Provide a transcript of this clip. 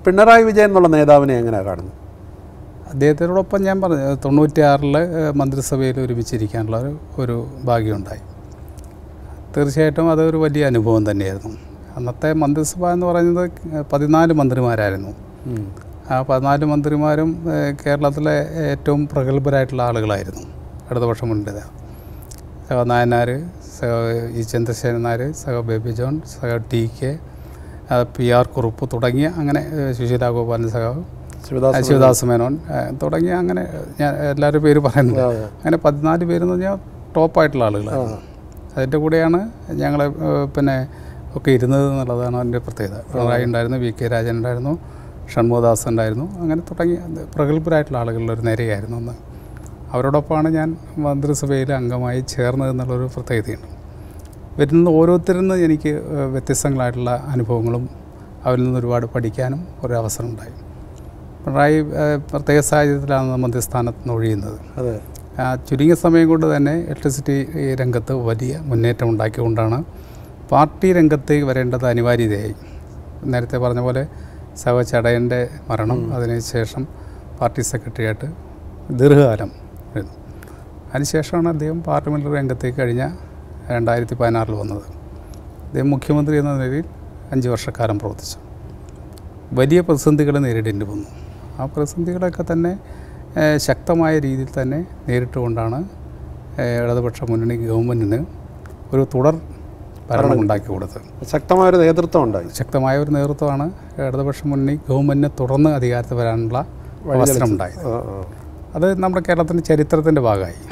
പിണറായി വിജയൻ എന്നുള്ള നേതാവിനെ എങ്ങനെയാണ് കാണുന്നത് അദ്ദേഹത്തിനോടൊപ്പം ഞാൻ പറഞ്ഞു തൊണ്ണൂറ്റിയാറിൽ മന്ത്രിസഭയിൽ ഒരുമിച്ചിരിക്കാനുള്ള ഒരു ഒരു ഭാഗ്യമുണ്ടായി തീർച്ചയായിട്ടും അതൊരു വലിയ അനുഭവം തന്നെയായിരുന്നു അന്നത്തെ മന്ത്രിസഭ എന്ന് പറയുന്നത് പതിനാല് മന്ത്രിമാരായിരുന്നു ഉം. ആ പതിനാല് മന്ത്രിമാരും ഏഹ്, കേരളത്തിലെ ഏറ്റവും പ്രഗത്ഭരായിട്ടുള്ള ആളുകളായിരുന്നു ഇടതുപക്ഷ മുന്നേറ്റ സഹ നായനാർ സഹ ഇ ചന്ദ്രശേഖരൻ നായർ സഹ ബേബി ജോൺ സഹ ടി കെ ആ, പി ആർ കുറുപ്പ് തുടങ്ങിയ അങ്ങനെ ഏഹ്, സുശീല ഗോപാലൻ സഖാവ് ശിവദാസ് ശിവദാസ് മേനോൻ ഏഹ്, തുടങ്ങിയ അങ്ങനെ ഞാൻ എല്ലാവരും പേര് പറയുന്നത് അതെ. അങ്ങനെ പതിനാല് പേരെന്ന് പറഞ്ഞാൽ ടോപ്പായിട്ടുള്ള ആളുകളാണ് അതിൻ്റെ കൂടെയാണ് ഞങ്ങൾ പിന്നെ ഒക്കെ ഇരുന്നത് എന്നുള്ളതാണ് അതിൻ്റെ പ്രത്യേകത പിണറായി ഉണ്ടായിരുന്നു വി കെ രാജൻ ഉണ്ടായിരുന്നു ഷൺമുഖദാസ് ഉണ്ടായിരുന്നു അങ്ങനെ തുടങ്ങിയ പ്രഗത്ഭരായിട്ടുള്ള ആളുകളുടെ ഒരു നിരയായിരുന്നു അന്ന് അവരോടൊപ്പമാണ് ഞാൻ മന്ത്രിസഭയിൽ അംഗമായി ചേർന്നത് എന്നുള്ളൊരു പ്രത്യേകതയുണ്ട് വരുന്ന ഓരോരുത്തരിൽ നിന്ന് എനിക്ക് ഏഹ്, വ്യത്യസ്തങ്ങളായിട്ടുള്ള അനുഭവങ്ങളും അവരിൽ നിന്ന് ഒരുപാട് പഠിക്കാനും ഒരു അവസരം ഉണ്ടായി പിണറായി ഏഹ്, പ്രത്യേക സാഹചര്യത്തിലാണ് മന്ത്രിസ്ഥാനത്ത് നിന്ന് ഒഴിയുന്നത് അതെ ആ ചുരുങ്ങിയ സമയം കൊണ്ട് തന്നെ ഇലക്ട്രിസിറ്റി രംഗത്ത് വലിയ മുന്നേറ്റം ഉണ്ടാക്കിക്കൊണ്ടാണ് പാർട്ടി രംഗത്തേക്ക് വരേണ്ടത് അനിവാര്യതയായി നേരത്തെ പറഞ്ഞ പോലെ സഹ ചടയൻ്റെ മരണം അതിനുശേഷം പാർട്ടി സെക്രട്ടറിയായിട്ട് ദീർഘകാലം ഇരുന്നു അതിനുശേഷമാണ് അദ്ദേഹം പാർലമെൻ്ററി രംഗത്തേക്ക് കഴിഞ്ഞ രണ്ടായിരത്തി പതിനാറിൽ വന്നത് അദ്ദേഹം മുഖ്യമന്ത്രി എന്ന നിലയിൽ അഞ്ച് വർഷക്കാലം പ്രവർത്തിച്ചു വലിയ പ്രതിസന്ധികൾ നേരിടേണ്ടി വന്നു ആ പ്രതിസന്ധികളൊക്കെ തന്നെ ഏഹ്, ശക്തമായ രീതിയിൽ തന്നെ നേരിട്ടുകൊണ്ടാണ് ഏഹ്, ഇടതുപക്ഷ മുന്നണി ഗവൺമെൻറ്റിന് ഒരു തുടർ ഭരണം ഉണ്ടാക്കി കൊടുത്തത് ശക്തമായൊരു നേതൃത്വം ഉണ്ടായി ശക്തമായ ഒരു നേതൃത്വമാണ് ഇടതുപക്ഷ മുന്നണി ഗവൺമെൻറ്റിന് തുടർന്ന് അധികാരത്തിൽ വരാനുള്ള അവസരം ഉണ്ടായത് ആ, ആ. അത് നമ്മുടെ കേരളത്തിൻ്റെ ചരിത്രത്തിൻ്റെ ഭാഗമായി